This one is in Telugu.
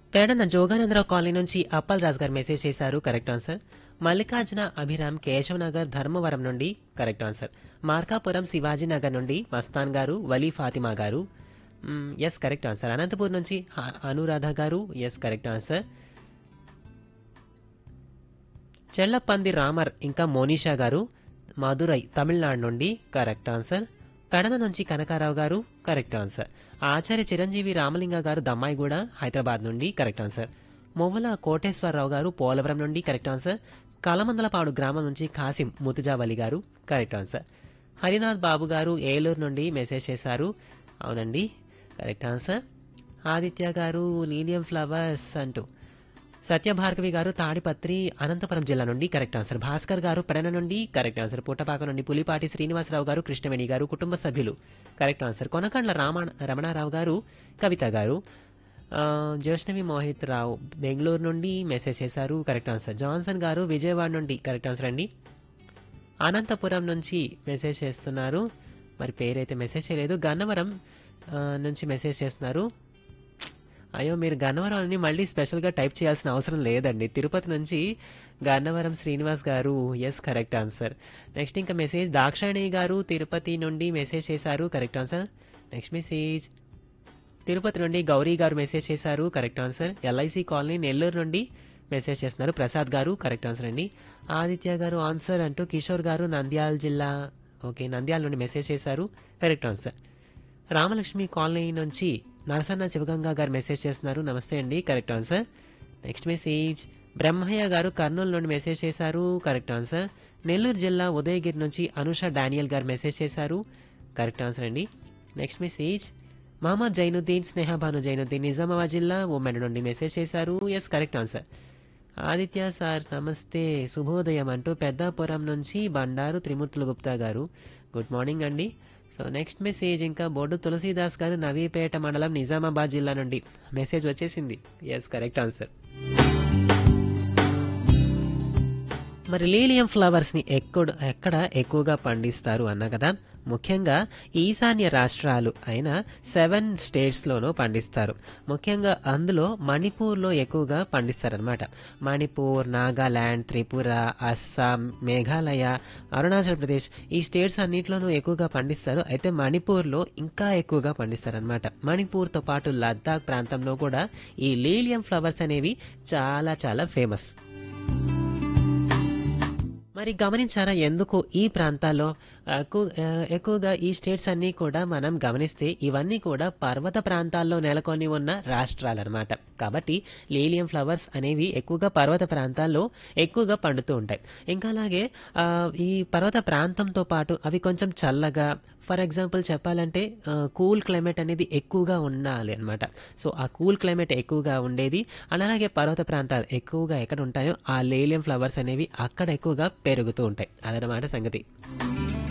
పేడన జోగానందరావు కాలనీ నుంచి అప్పల్ రాజు గారు మెసేజ్ చేశారు కరెక్ట్ ఆన్సర్ మల్లికార్జున అభిరామ్ కేశవ్ నగర్ ధర్మవరం నుండి కరెక్ట్ ఆన్సర్ మార్కాపురం శివాజీ నగర్ నుండి మస్తాన్ గారు వలీ ఫాతిమా గారు ఎస్ కరెక్ట్ ఆన్సర్ అనంతపూర్ నుంచి అ- Anuradha garu yes correct answer Chellapandi Ramar ఇంకా మోనిషా గారు మధురై తమిళనాడు నుండి కరెక్ట్ ఆన్సర్ పెడన నుంచి కనకారావు గారు కరెక్ట్ ఆన్సర్ ఆచార్య చిరంజీవి రామలింగ గారు దమ్మాయిగూడ హైదరాబాద్ నుండి కరెక్ట్ ఆన్సర్ మొవ్వల కోటేశ్వరరావు గారు పోలవరం నుండి కరెక్ట్ ఆన్సర్ కలమందలపాడు గ్రామం నుంచి కాసిం ముతుజావలి గారు కరెక్ట్ ఆన్సర్ హరినాథ్ బాబు గారు ఏలూరు నుండి మెసేజ్ చేశారు అవునండి కరెక్ట్ ఆన్సర్ ఆదిత్య గారు లీలియం ఫ్లవర్స్ అంటూ సత్యభార్గవి గారు తాడిపత్రి అనంతపురం జిల్లా నుండి కరెక్ట్ ఆన్సర్ భాస్కర్ గారు పెడన నుండి కరెక్ట్ ఆన్సర్ పుట్టపాక నుండి పులిపాటి శ్రీనివాసరావు గారు కృష్ణవేణి గారు కుటుంబ సభ్యులు కరెక్ట్ ఆన్సర్ కొనకండ్ల రామ రమణారావు గారు కవిత గారు ఆ, జ్యోష్ణవి మోహిత్ రావు బెంగళూరు నుండి మెసేజ్ చేశారు కరెక్ట్ ఆన్సర్ జాన్సన్ గారు విజయవాడ నుండి కరెక్ట్ ఆన్సర్ అండి అనంతపురం నుంచి మెసేజ్ చేస్తున్నారు మరి పేరైతే మెసేజ్ చేయలేదు గన్నవరం ఆ, నుంచి మెసేజ్ చేస్తున్నారు అయ్యో మీరు గన్నవరం అని మళ్ళీ స్పెషల్గా టైప్ చేయాల్సిన అవసరం లేదండి తిరుపతి నుంచి Gannavaram Srinivas garu yes correct answer next ఇంకా మెసేజ్ దాక్షాయణి గారు తిరుపతి నుండి మెసేజ్ చేశారు correct answer next message Tirupati నుండి గౌరీ గారు మెసేజ్ చేశారు correct answer LIC colony Nellore నుండి మెసేజ్ చేస్తున్నారు ప్రసాద్ గారు కరెక్ట్ ఆన్సర్ అండి ఆదిత్య గారు ఆన్సర్ అంటూ కిషోర్ గారు నంద్యాల జిల్లా ఓకే నంద్యాల నుండి మెసేజ్ చేశారు కరెక్ట్ ఆన్సర్ రామలక్ష్మి కాలనీ నుంచి నరసన్న శివగంగా గారు మెసేజ్ చేస్తున్నారు నమస్తే అండి correct answer next message Brahmaiah garu Kurnool నుండి మెసేజ్ చేశారు కరెక్ట్ ఆన్సర్ నెల్లూరు జిల్లా ఉదయగిరి నుంచి అనుష డానియల్ గారు మెసేజ్ చేశారు కరెక్ట్ ఆన్సర్ అండి నెక్స్ట్ మెసేజ్ మహమ్మద్ జైనుద్దీన్ స్నేహ భాను జైనుద్దీన్ నిజామాబాద్ జిల్లా ఉమెన్ నుండి మెసేజ్ చేశారు yes correct answer Aditya sir నమస్తే శుభోదయం అంటూ పెద్దాపురం నుంచి బండారు త్రిమూర్తుల గుప్తా గారు గుడ్ మార్నింగ్ అండి సో నెక్స్ట్ మెసేజ్ ఇంకా బొడ్డు తులసీదాస్ గారు నవీపేట మండలం నిజామాబాద్ జిల్లా నుండి మెసేజ్ వచ్చేసింది ఎస్ కరెక్ట్ ఆన్సర్ మరి లీలియం ఫ్లవర్స్ని ఎక్కడ ఎక్కడ ఎక్కువగా పండిస్తారు అన్న కదా ముఖ్యంగా ఈశాన్య రాష్ట్రాలు అయిన సెవెన్ స్టేట్స్లోనూ పండిస్తారు ముఖ్యంగా అందులో మణిపూర్లో ఎక్కువగా పండిస్తారనమాట మణిపూర్ నాగాల్యాండ్ త్రిపుర అస్సాం మేఘాలయ అరుణాచల్ ప్రదేశ్ ఈ స్టేట్స్ అన్నింటిలోనూ ఎక్కువగా పండిస్తారు అయితే మణిపూర్లో ఇంకా ఎక్కువగా పండిస్తారనమాట మణిపూర్తో పాటు లద్దాఖ్ ప్రాంతంలో కూడా ఈ లీలియం ఫ్లవర్స్ అనేవి చాలా చాలా ఫేమస్ మరి గమనించారా ఎందుకు ఈ ప్రాంతాల్లో ఎక్కువ ఆ, ఎక్కువగా ఈ స్టేట్స్ అన్నీ కూడా మనం గమనిస్తే ఇవన్నీ కూడా పర్వత ప్రాంతాల్లో నెలకొని ఉన్న రాష్ట్రాలన్నమాట కాబట్టి లీలియం ఫ్లవర్స్ అనేవి ఎక్కువగా పర్వత ప్రాంతాల్లో ఎక్కువగా పండుతూ ఉంటాయి ఇంకా అలాగే ఆ, ఈ పర్వత ప్రాంతంతో పాటు అవి కొంచెం చల్లగా ఫర్ ఎగ్జాంపుల్ చెప్పాలంటే కూల్ క్లైమేట్ అనేది ఎక్కువగా ఉండాలి అనమాట సో ఆ కూల్ క్లైమేట్ ఎక్కువగా ఉండేది అండ్ అలాగే పర్వత ప్రాంతాలు ఎక్కువగా ఎక్కడ ఉంటాయో ఆ లేలియం ఫ్లవర్స్ అనేవి అక్కడ ఎక్కువగా పెరుగుతూ ఉంటాయి అదనమాట సంగతి